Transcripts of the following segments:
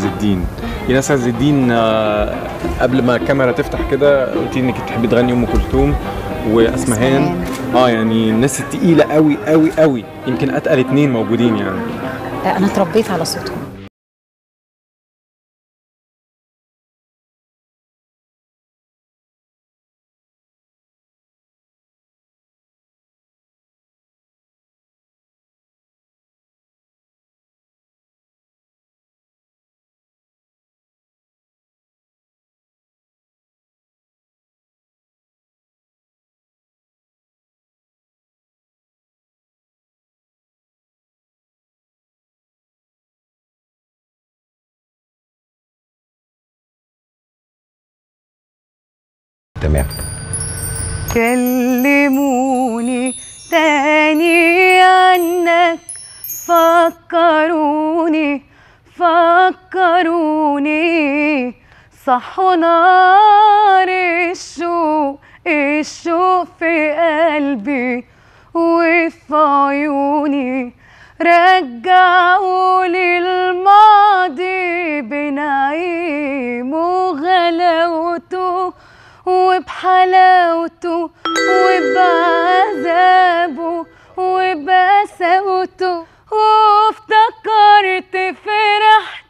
الدين ايناس عز الدين آه، قبل ما الكاميرا تفتح كده قلت انك بتحبي تغني ام كلثوم واسمهان اه يعني الناس التقيله قوي قوي قوي يمكن اتقل اتنين موجودين يعني انا اتربيت على صوتهم تمام كلموني تاني عنك فكروني فكروني صح نار الشوق الشوق في قلبي وفي عيوني رجعوا للماضي بنعيم وغلاوته وبحلاوته وبعذابه وبساوته وافتكرت فرحت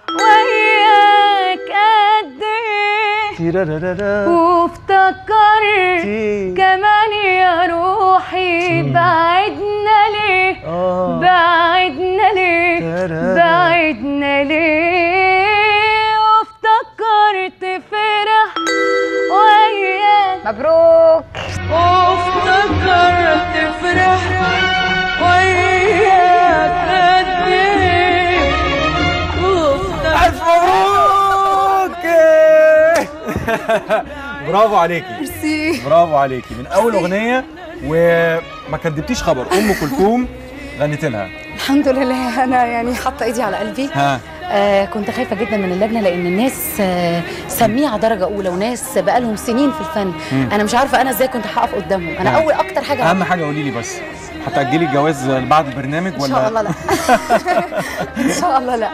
وياك قد ايه وافتكرت كمان يا روحي بعدنا ليه بعدنا ليه بعدنا ليه وافتكرت فرح وياك مبروك وافتكرت فرح وياك قد ايه الف مبروك برافو عليكي ميرسي برافو عليكي من اول اغنيه وما كدبتيش خبر ام كلثوم غنيت لها الحمد لله انا يعني حاطه ايدي على قلبي ها آه كنت خايفه جدا من اللجنه لان الناس آه سميعه درجه اولى وناس بقالهم سنين في الفن مم. انا مش عارفه انا ازاي كنت هقف قدامهم انا ها. اول اكتر حاجه اهم حاجه قولي لي بس هتاجلي الجواز بعد البرنامج ان ولا شاء الله لا ان شاء الله لا